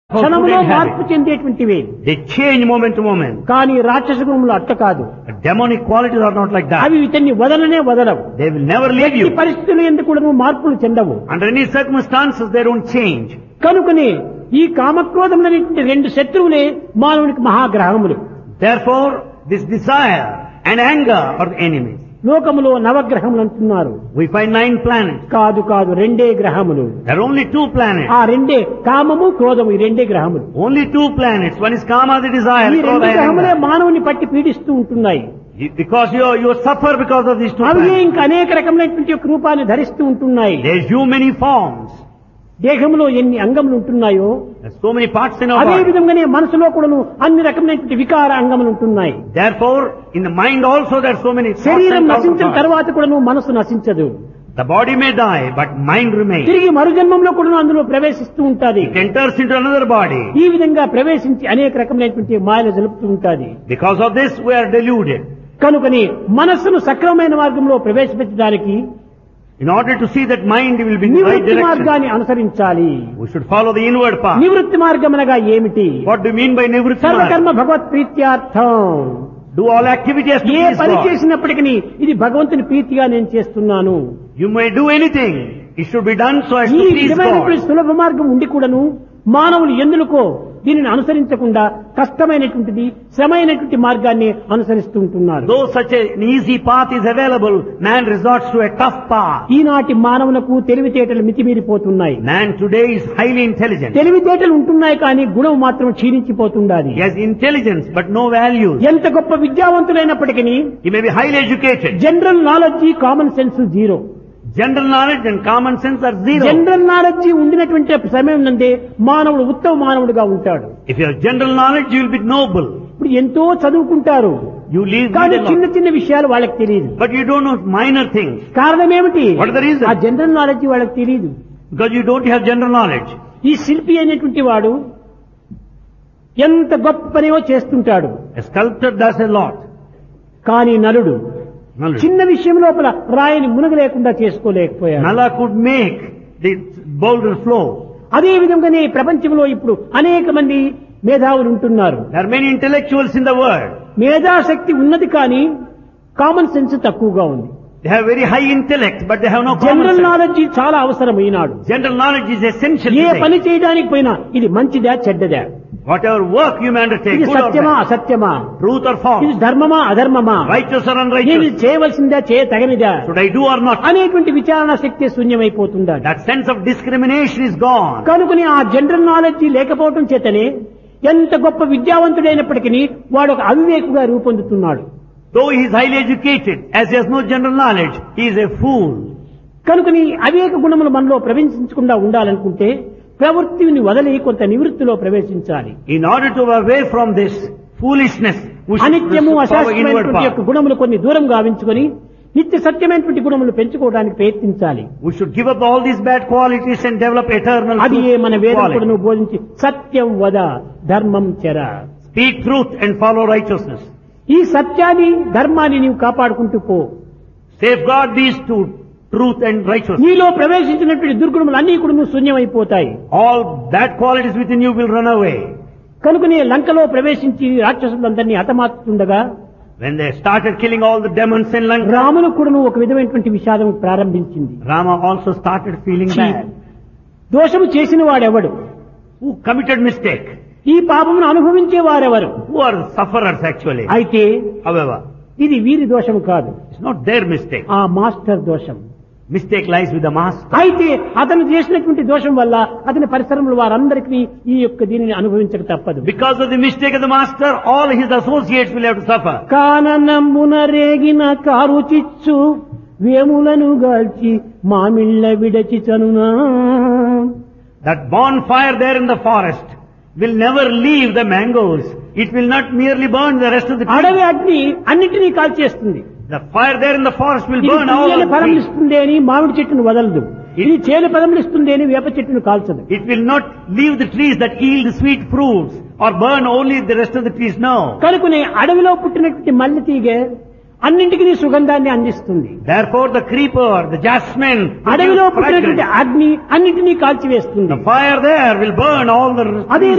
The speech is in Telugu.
క్షణములో Couldn't have మార్పు it. చెందేటువంటివి They change moment to moment. కానీ రాక్షస గుణములు అట్ట కాదు But demonic qualities are not like that. అవి ఇతన్ని వదలనే వదలవు They will never leave ఈ you. పరిస్థితులు ఎందుకు కూడా మార్పులు చెందవు Under any circumstances, they don't change. కనుకని ఈ కామక్రోధములనేటువంటి రెండు శత్రువులే మానవునికి మహాగ్రహములు Therefore, this desire and anger are the enemies. లోకములో నవగ్రహములు అంటున్నారు We find nine planets. కాదు కాదు రెండే గ్రహములు There are only two planets. ఆ రెండే కామము క్రోధము ఈ రెండే గ్రహములు Only two planets. One is Kama, the desire. ఈ రెండు Krodha, and గ్రహములే anger. మానవుని పట్టి పీడిస్తూ ఉంటున్నాయి You- Because you, you suffer because of these two అవి planets. ఇంకా అనేక రకమైనటువంటి యొక్క రూపాన్ని ధరిస్తూ ఉంటున్నాయి They assume many forms. దేహంలో ఎన్ని అంగములు ఉంటున్నాయో There's so many parts in our అదే body. విధంగానే మనసులో కూడాను అన్ని రకమైనటువంటి వికార అంగములు ఉంటున్నాయి Therefore, in the mind also there are so many thoughts శరీరం and thoughts of నశించిన thoughts. తర్వాత కూడాను మనసు నశించదు The body may die, but mind remains. తిరిగి మరుజన్మంలో కూడా అందులో ప్రవేశిస్తూ ఉంటాది It enters into another body. ఈ విధంగా ప్రవేశించి అనేక రకమైనటువంటి మాయలు జలుపుతూ ఉంటాది Because of this, we are deluded. కనుకని మనస్సును సక్రమమైన మార్గంలో ప్రవేశపెట్టడానికి In order to see that mind will be in the right నివృత్తి direction, మార్గాన్ని అనుసరించాలి we should follow the inward path. నివృత్తి మార్గం అనగా ఏమిటి What do you mean by nivritti సర్వకర్మ Bhagwat ప్రీత్యార్థం Do all activities to A please పని God. చేసినప్పటికీ ఇది భగవంతుని ప్రీతిగా నేను చేస్తున్నాను You may do anything. It should be done so as ఈ to please విధమైనటువంటి God. సులభ మార్గం ఉండి కూడాను మానవులు ఎందులకో దీనిని అనుసరించకుండా కష్టమైనటువంటిది శ్రమైనటువంటి మార్గాన్ని అనుసరిస్తూ ఉంటున్నారు Though such an easy path is available, man resorts to a tough path. ఈనాటి మానవులకు తెలివితేటలు మితిమీరిపోతున్నాయి Man today is highly intelligent. తెలివితేటలు ఉంటున్నాయి కానీ గుణం మాత్రం క్షీణించిపోతుండాలి He has intelligence but no values. ఎంత గొప్ప విద్యావంతులైనప్పటికీ He may be highly educated. General knowledge common sense zero General knowledge and common sense are zero. General knowledge ఉండినటువంటి సమయం నందే మానవుడు ఉత్తమ మానవుడిగా ఉంటాడు If you have general knowledge, you will be noble. ఇప్పుడు ఎంతో చదువుకుంటారు You leave కానీ little చిన్న చిన్న విషయాలు వాళ్ళకి తెలియదు but you don't know minor things కారణం ఏమిటి What is the reason? ఆ జనరల్ నాలెడ్జ్ వాళ్ళకి తెలియదు because you don't have general knowledge. ఈ శిల్పి అనేటువంటి వాడు ఎంత గొప్ప పనివో చేస్తుంటాడు A sculptor does a lot. కానీ నలుడు Knowledge. చిన్న విషయం లోపల రాయిని మునగలేకుండా చేసుకోలేకపోయాడు Nala could make the boulder flow. అదే విధంగానే ఈ ప్రపంచంలో ఇప్పుడు అనేక మంది మేధావులు ఉంటున్నారు There are many intellectuals in the world. మేధాశక్తి ఉన్నది కానీ కామన్ సెన్స్ తక్కువగా ఉంది They have very high intellect, but they have no common general sense. Knowledge చాలా అవసరం ఈనాడు General knowledge is essential. A today. పని చేయడానికి పోయినా ఇది మంచిదా చెడ్డదా Whatever work you may undertake, ఇది good or సత్యమా bad, అసత్యమా truth or ఇది false, ధర్మమా అధర్మమా righteous or నేను unrighteous, ఇది చేయవలసిందా చేయ తగనిదా should I do or not? అనేటువంటి విచారణ శక్తి శూన్యమైపోతుందా That sense of discrimination is gone. కనుకుని ఆ జనరల్ నాలెడ్జ్ లేకపోవటం చేతనే ఎంత గొప్ప విద్యావంతుడైనప్పటికీ వాడు ఒక అవివేకుగా రూపొందుతున్నాడు Though he is highly educated, as he has no general knowledge, he is a fool. కనుకని అవివేక గుణములు మనలో ప్రవేశించకుండా ఉండాలనుకుంటే ప్రవృత్తిని వదిలి కొంత నివృత్తిలో ప్రవేశించాలి In order to away from this foolishness, we should అనిత్యము follow inward అశాశ్వతమైనటువంటి యొక్క path. గుణములు కొన్ని దూరం గావించుకొని నిత్య సత్యమైనటువంటి గుణములు పెంచుకోవడానికి ప్రయత్నించాలి We should give up all these bad qualities and develop eternal అది ఏ మన వేదం quality. కూడా బోధించి సత్యం వద ధర్మం చెర Speak truth and follow righteousness. ఈ సత్యాన్ని ధర్మాన్ని నీవు కాపాడుకుంటూ పో Safeguard these two, truth and righteousness. నీలో ప్రవేశించినటువంటి దుర్గుణములు అన్ని కూడా శూన్యమైపోతాయి All bad qualities within you will run away. కనుకనే లంకలో ప్రవేశించి రాక్షసులందరినీ హతమార్చుతుండగా When they started killing all the demons in Lanka, రామును కూడాను ఒక విధమైనటువంటి విషాదం ప్రారంభించింది Rama also started feeling ఛీ, bad. దోషము చేసిన వాడెవడు Who committed mistake? ఈ పాపమును అనుభవించే వారెవరు Who are sufferers actually? అయితే However, ఇది వీరి దోషం కాదు it's not their mistake. ఆ మాస్టర్ దోషం Mistake lies with the master. అయితే అతను చేసినటువంటి దోషం వల్ల అతని పరిసరంలో వారందరికీ ఈ యొక్క దీనిని అనుభవించక తప్పదు Because of the mistake of the master, all his associates will have to suffer. కాననమ్మున రేగిన కారు చిచ్చు వేములను గాల్చి మామిళ్ళ విడచి చనునా That bonfire there in the forest will never leave the mangoes. It will not merely burn the rest of the అడవి trees. అగ్ని అన్నిటినీ కాల్చేస్తుంది The fire there in the forest will ఇది burn all తీయని the ఫలం trees. ఇస్తుంది అని మామిడి చెట్టును వదలదు ఇది చేలు ఫలములు ఇస్తుంది అని వేప చెట్టును కాల్చదు It will not leave the trees that yield sweet fruits or burn only the rest of the trees. No. కనుకనే అడవిలో పుట్టినటువంటి మల్లె తీగ అన్నింటికి సుగంధాన్ని అందిస్తుంది Therefore the creeper, the jasmine, అడవిలో produce పుట్టినటువంటి fragrance. అగ్ని అన్నింటినీ కాల్చివేస్తుంది the fire there will burn all the అదే